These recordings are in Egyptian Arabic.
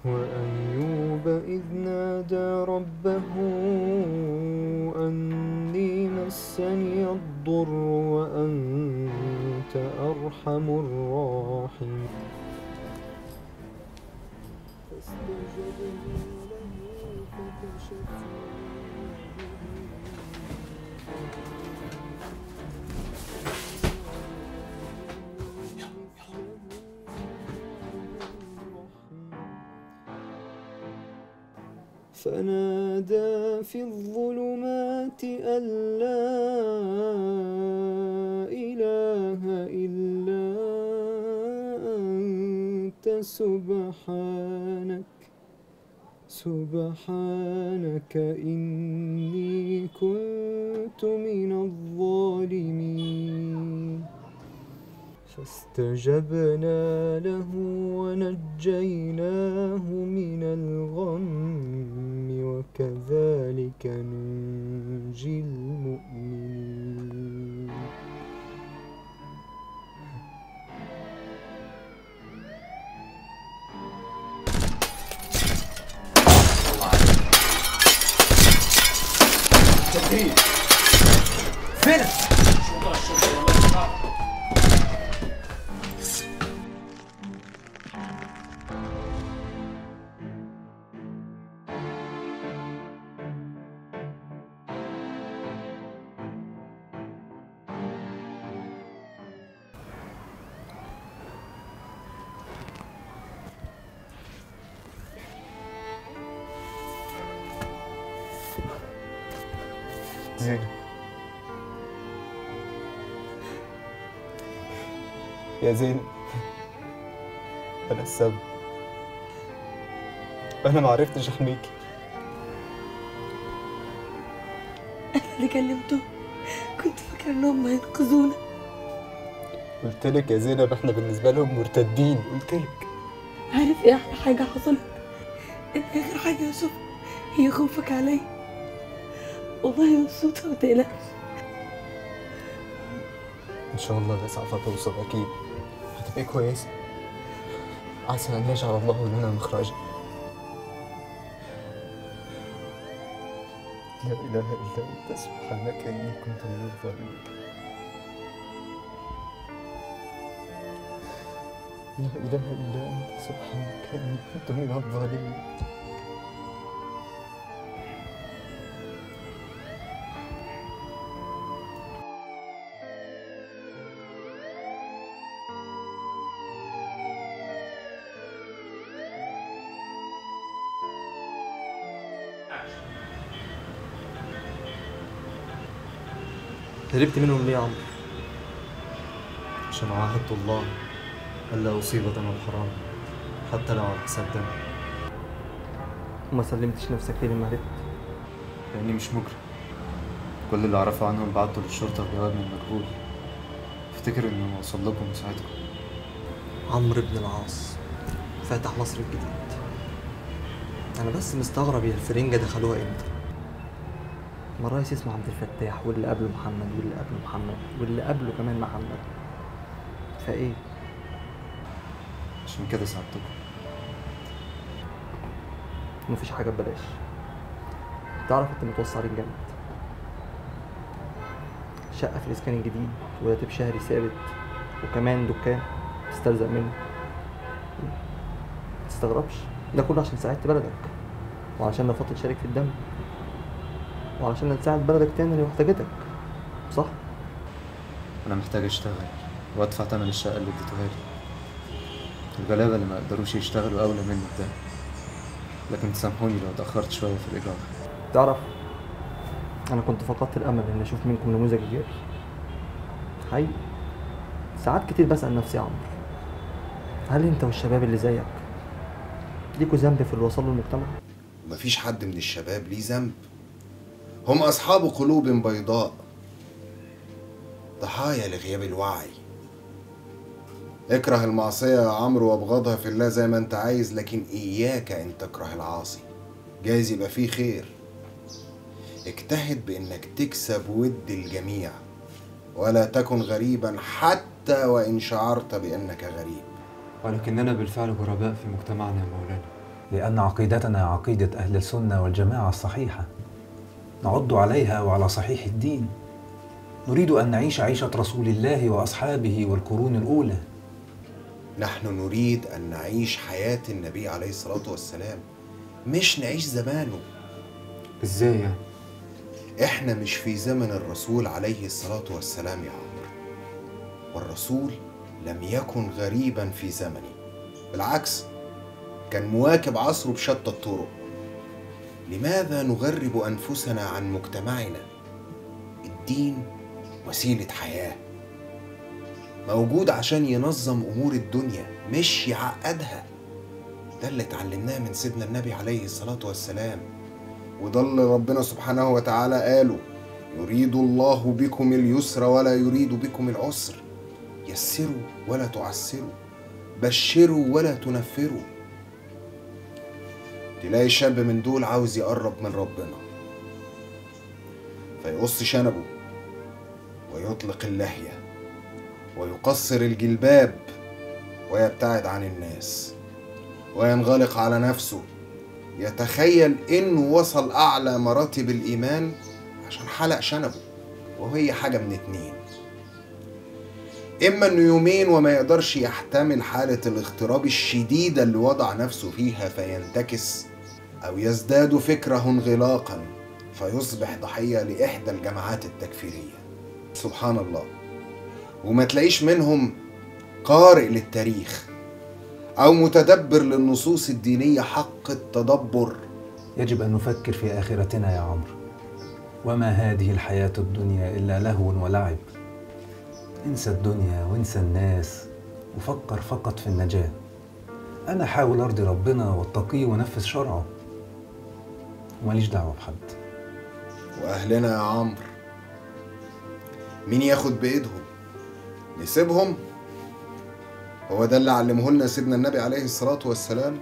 وأيوب إذ نادى ربه أني مسني الضر وأنت أرحم الراحمين فاستجبنا له فكشفنا فنادى في الظلمات أن لا إله إلا أنت سبحانك سبحانك إني كنت من الظالمين فاستجبنا له ونجيناه من الغم وكذلك ننجي المؤمنين تدريب فين شكرا شكرا زينب يا زينب أنا السبب أنا معرفتش أحميكي اللي كلمته كنت فاكرة انهم هينقذونا قلت لك يا زينب احنا بالنسبة لهم مرتدين قلت لك عارف ايه احلى حاجة حصلت ان اخر حاجة يا يوسف هي خوفك عليا والله مبسوطة متقلقش إن شاء الله الإسعاف هتوصل أكيد هتبقي كويسة عسى أن يجعل الله لنا مخرجا لا إله إلا أنت سبحانك إني كنت من الظالمين لا إله إلا أنت سبحانك إني كنت من الظالمين هربت منهم ليه يا عمرو؟ عشان عاهدت الله ألا أصيب دم الحرام حتى لو على حساب دم وما سلمتش نفسك ليه لما هربت؟ لأني مش مجرم كل اللي أعرفه عنهم بعته للشرطة بجواب من مجهول افتكر إنه وصل لكم وساعدكم عمرو بن العاص فاتح مصر الجديد أنا بس مستغرب يا الفرنجة دخلوها إمتى؟ ما الرئيس اسمه عبد الفتاح واللي قبله محمد واللي قبله محمد واللي قبله كمان محمد فإيه؟ عشان كده ساعدتكم مفيش حاجة ببلاش تعرف انت متوصي عليك جامد شقة في الإسكان الجديد وراتب شهري ثابت وكمان دكان تستلزق منه متستغربش ده كله عشان ساعدت بلدك وعشان رفضت تشارك في الدم وعشان تساعد بلدك تاني اللي محتاجتك صح؟ أنا محتاج أشتغل وأدفع تمن الشقة اللي اديتوها لي الغلابة اللي ما يقدروش يشتغلوا أولى مني بده لكن تسامحوني لو اتأخرت شوية في الإيجار تعرف انا كنت فقدت الامل ان اشوف منكم نموذج ايجابي حقيقي ساعات كتير بسال نفسي يا عمرو هل انت والشباب اللي زيك ليكوا ذنب في اللي وصلوا المجتمع مفيش حد من الشباب ليه ذنب هم أصحاب قلوب بيضاء ضحايا لغياب الوعي اكره المعصية يا عمرو وابغضها في الله زي ما انت عايز لكن إياك أن تكره العاصي جايز يبقى فيه خير اجتهد بأنك تكسب ود الجميع ولا تكن غريبا حتى وإن شعرت بأنك غريب ولكننا بالفعل غرباء في مجتمعنا يا مولانا لأن عقيدتنا عقيدة أهل السنة والجماعة الصحيحة نعض عليها وعلى صحيح الدين نريد أن نعيش عيشة رسول الله وأصحابه والقرون الأولى نحن نريد أن نعيش حياة النبي عليه الصلاة والسلام مش نعيش زمانه ازاي يعني احنا مش في زمن الرسول عليه الصلاة والسلام يا عمرو والرسول لم يكن غريبا في زمنه بالعكس كان مواكب عصره بشتى الطرق لماذا نغرب أنفسنا عن مجتمعنا الدين وسيلة حياة موجود عشان ينظم أمور الدنيا مش يعقدها ده اللي اتعلمناه من سيدنا النبي عليه الصلاة والسلام وده اللي ربنا سبحانه وتعالى قاله يريد الله بكم اليسر ولا يريد بكم العسر يسروا ولا تعسروا بشروا ولا تنفروا تلاقي شاب من دول عاوز يقرب من ربنا فيقص شنبه ويطلق اللحية ويقصر الجلباب ويبتعد عن الناس وينغلق على نفسه يتخيل انه وصل اعلى مراتب الايمان عشان حلق شنبه وهي حاجه من اتنين اما انه يومين وما يقدرش يحتمل حاله الاغتراب الشديده اللي وضع نفسه فيها فينتكس او يزداد فكره انغلاقا فيصبح ضحيه لاحدى الجماعات التكفيريه سبحان الله وما تلاقيش منهم قارئ للتاريخ او متدبر للنصوص الدينيه حق التدبر يجب أن نفكر في آخرتنا يا عمرو وما هذه الحياة الدنيا إلا لهو ولعب انسى الدنيا وانسى الناس وفكر فقط في النجاة أنا حاول أرضي ربنا واتقيه ونفذ شرعه وماليش دعوة بحد واهلنا يا عمرو مين ياخد بايدهم نسيبهم هو ده اللي علمه لنا سيدنا النبي عليه الصلاة والسلام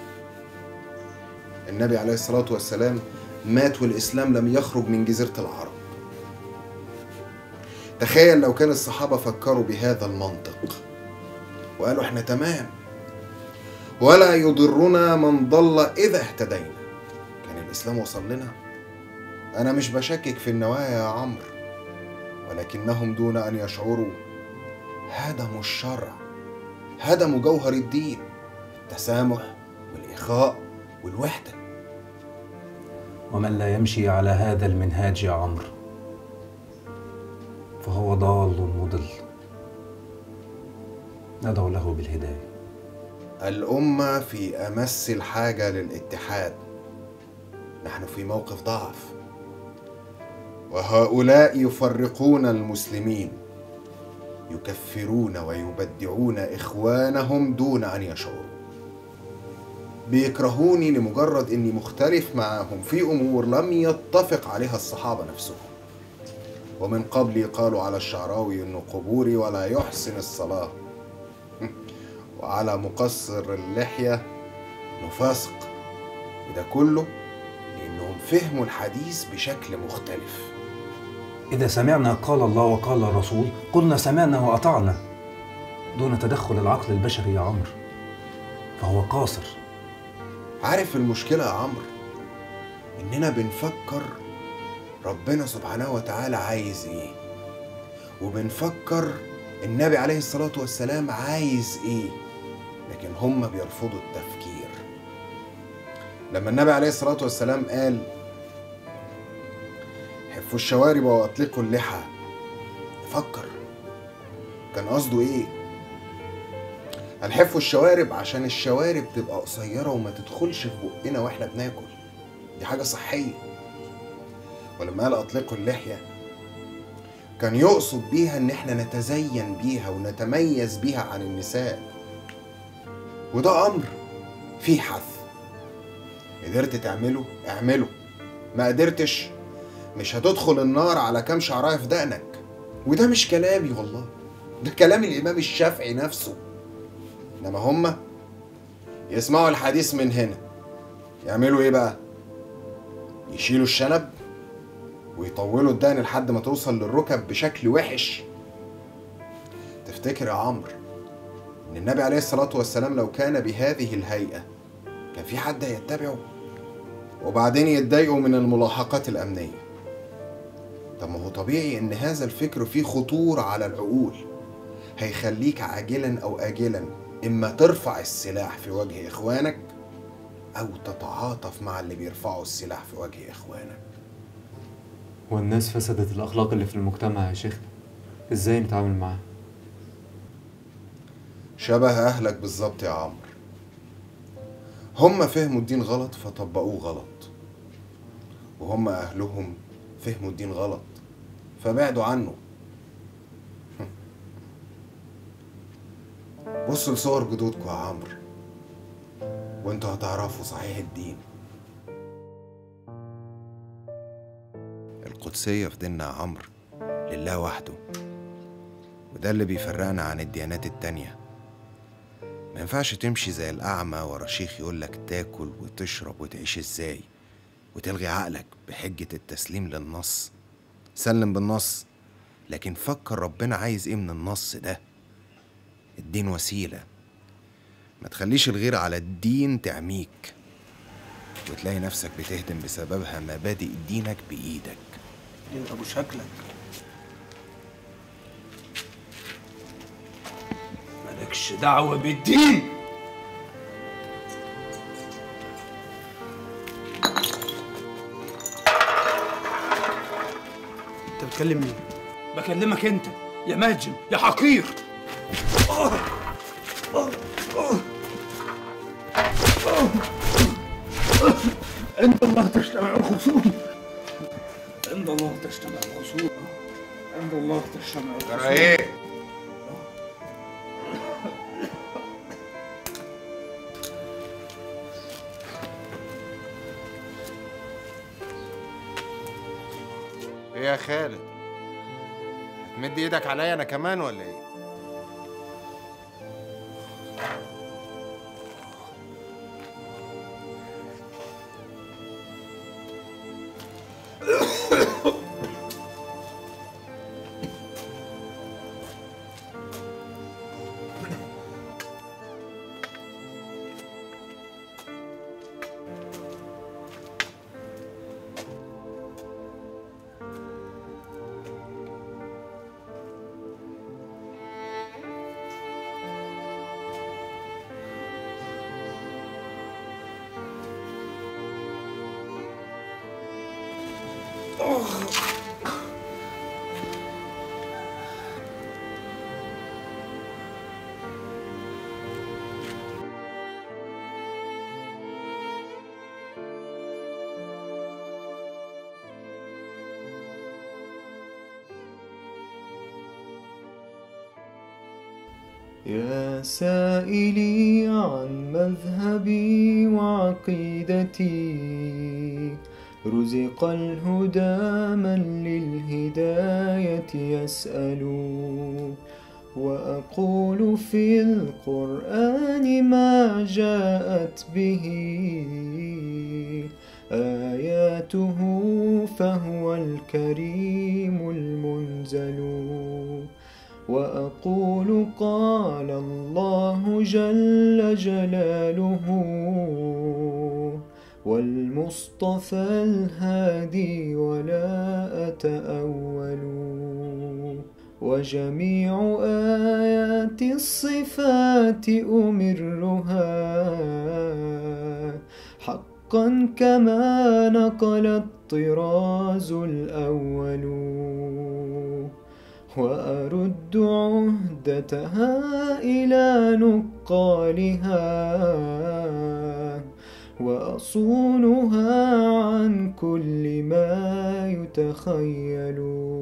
النبي عليه الصلاة والسلام مات والإسلام لم يخرج من جزيرة العرب تخيل لو كان الصحابة فكروا بهذا المنطق وقالوا احنا تمام ولا يضرنا من ضل إذا اهتدينا كان الإسلام وصل لنا أنا مش بشكك في النوايا يا عمرو ولكنهم دون أن يشعروا هدموا الشرع هدموا جوهر الدين التسامح والإخاء والوحدة ومن لا يمشي على هذا المنهاج يا عمرو فهو ضال مضل ندعو له بالهدايه الأمة في أمس الحاجة للاتحاد نحن في موقف ضعف وهؤلاء يفرقون المسلمين يكفرون ويبدعون إخوانهم دون أن يشعروا بيكرهوني لمجرد إني مختلف معاهم في أمور لم يتفق عليها الصحابة نفسهم ومن قبلي قالوا على الشعراوي إنه قبوري ولا يحسن الصلاة وعلى مقصر اللحية إنه فاسق وده كله لأنهم فهموا الحديث بشكل مختلف إذا سمعنا قال الله وقال الرسول قلنا سمعنا وأطعنا دون تدخل العقل البشري يا عمرو فهو قاصر عارف المشكلة يا عمرو إننا بنفكر ربنا سبحانه وتعالى عايز إيه وبنفكر النبي عليه الصلاة والسلام عايز إيه لكن هم بيرفضوا التفكير لما النبي عليه الصلاة والسلام قال حفوا الشوارب وأطلقوا اللحى فكر كان قصده إيه قال حفوا الشوارب عشان الشوارب تبقى قصيرة وما تدخلش في بقنا واحنا بناكل دي حاجة صحية ولما قال أطلقوا اللحية كان يقصد بيها إن احنا نتزين بيها ونتميز بيها عن النساء وده أمر فيه حث قدرت تعمله اعمله ما قدرتش مش هتدخل النار على كام شعرايه في دقنك وده مش كلامي والله ده كلام الإمام الشافعي نفسه انما هما يسمعوا الحديث من هنا يعملوا ايه بقى يشيلوا الشنب ويطولوا الدقن لحد ما توصل للركب بشكل وحش تفتكر يا عمرو ان النبي عليه الصلاة والسلام لو كان بهذه الهيئة كان في حد هيتبعه وبعدين يتضايقوا من الملاحقات الأمنية طب ما هو طبيعي إن هذا الفكر فيه خطورة على العقول هيخليك عاجلا أو آجلا إما ترفع السلاح في وجه إخوانك أو تتعاطف مع اللي بيرفعوا السلاح في وجه إخوانك والناس فسدت الأخلاق اللي في المجتمع يا شيخنا إزاي نتعامل معاها؟ شبه أهلك بالظبط يا عمرو هم فهموا الدين غلط فطبقوه غلط وهم أهلهم فهموا الدين غلط فبعدوا عنه بصوا لصور جدودكم يا عمرو وانتوا هتعرفوا صحيح الدين القدسية في ديننا يا عمرو لله وحده وده اللي بيفرقنا عن الديانات التانية ما ينفعش تمشي زي الأعمى ورا شيخ يقولك تاكل وتشرب وتعيش ازاي وتلغي عقلك بحجة التسليم للنص سلم بالنص لكن فكر ربنا عايز ايه من النص ده الدين وسيلة ما تخليش الغير على الدين تعميك وتلاقي نفسك بتهدم بسببها مبادئ دينك بإيدك انت ابو شكلك مالكش دعوة بالدين انت بتكلم مين؟ بكلمك انت يا ماجم يا حقير عند الله تجتمع الخصوم عند الله تجتمع الخصوم عند الله تجتمع الخصوم ايه ايه يا خالد هتمد ايدك عليا انا كمان ولا ايه يا سائلي عن مذهبي وعقيدتي رزق الهدى من للهداية يسأل وأقول في القرآن ما جاءت به آياته فهو الكريم المنزل وأقول قال الله جل جلاله والمصطفى الهادي ولا أتأول وجميع آيات الصفات أمرها حقا كما نقل الطراز الأول وأرد عهدتها إلى نقالها وأصونها عن كل ما يتخيل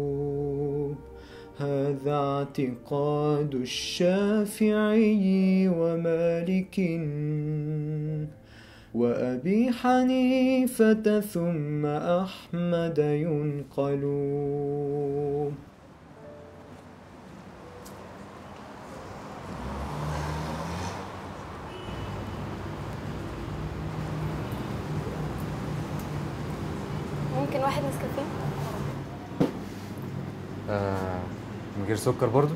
هذا اعتقاد الشافعي ومالك وأبي حنيفة ثم أحمد ينقل ممكن واحد نسكافيه آه من غير سكر برضو؟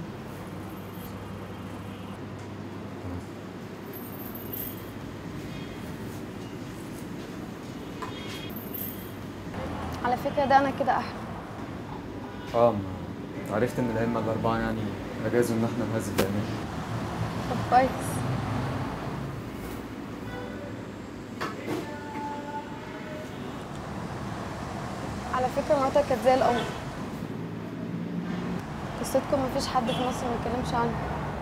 على فكرة ده أنا كده أحلى اه ما- عرفت ان الائمه الاربعه يعني اجازوا ان احنا نهذب بامان طب كويس على فكرة مراتك كانت زي القمر قصتكم مفيش حد في مصر ما يتكلمش عنها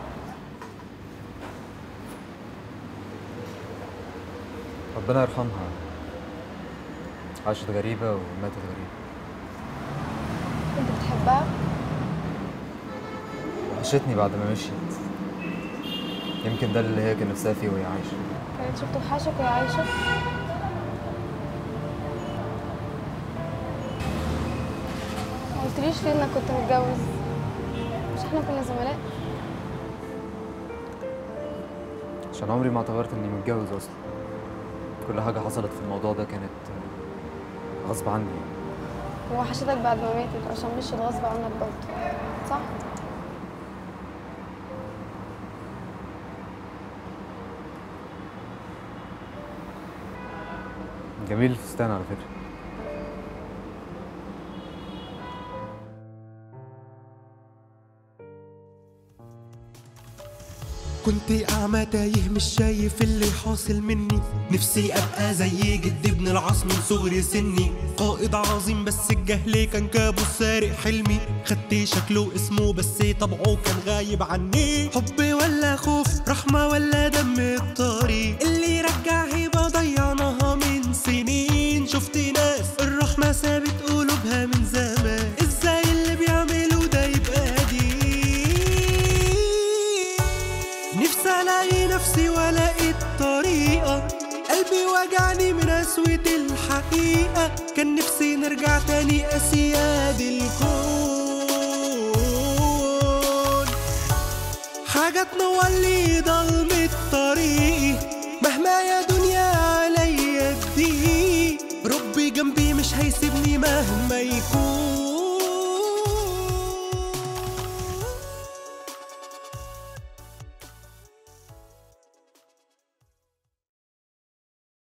ربنا يرحمها عاشت غريبه وماتت غريبه كنت بتحبها وحشتني بعد ما مشيت يمكن ده اللي هي كان نفسها فيه وهي عايشه كانت بتوحشك وهي عايشة ما قلتليش ليه انك كنت متجوز مش احنا كنا زملاء عشان عمري ما اعتبرت اني متجوز اصلا كل حاجه حصلت في الموضوع ده كانت غصب عني ووحشتك بعد ما ماتت عشان مشيت غصب عنك برضه صح؟ جميل الفستان على فكره كنت أعمى تايه مش شايف اللي حاصل مني نفسي أبقى زي جد ابن العاص من صغر سني قائد عظيم بس الجهل كان كابوس سارق حلمي خدت شكله اسمه بس طبعه كان غايب عني حب ولا خوف رحمة ولا دم الطريق اللي يرجع هيبة ضيعناها من سنين شفت ناس الرحمة سابت قلوبها من زمان ازاي اللي بيعملوا ده يبقى دين نفسي الاقي نفسي والاقي الطريقة قلبي وجعني من قسوة الحقيقة كان نفسي نرجع تاني اسياد الكون حاجة تنور لي ضلمة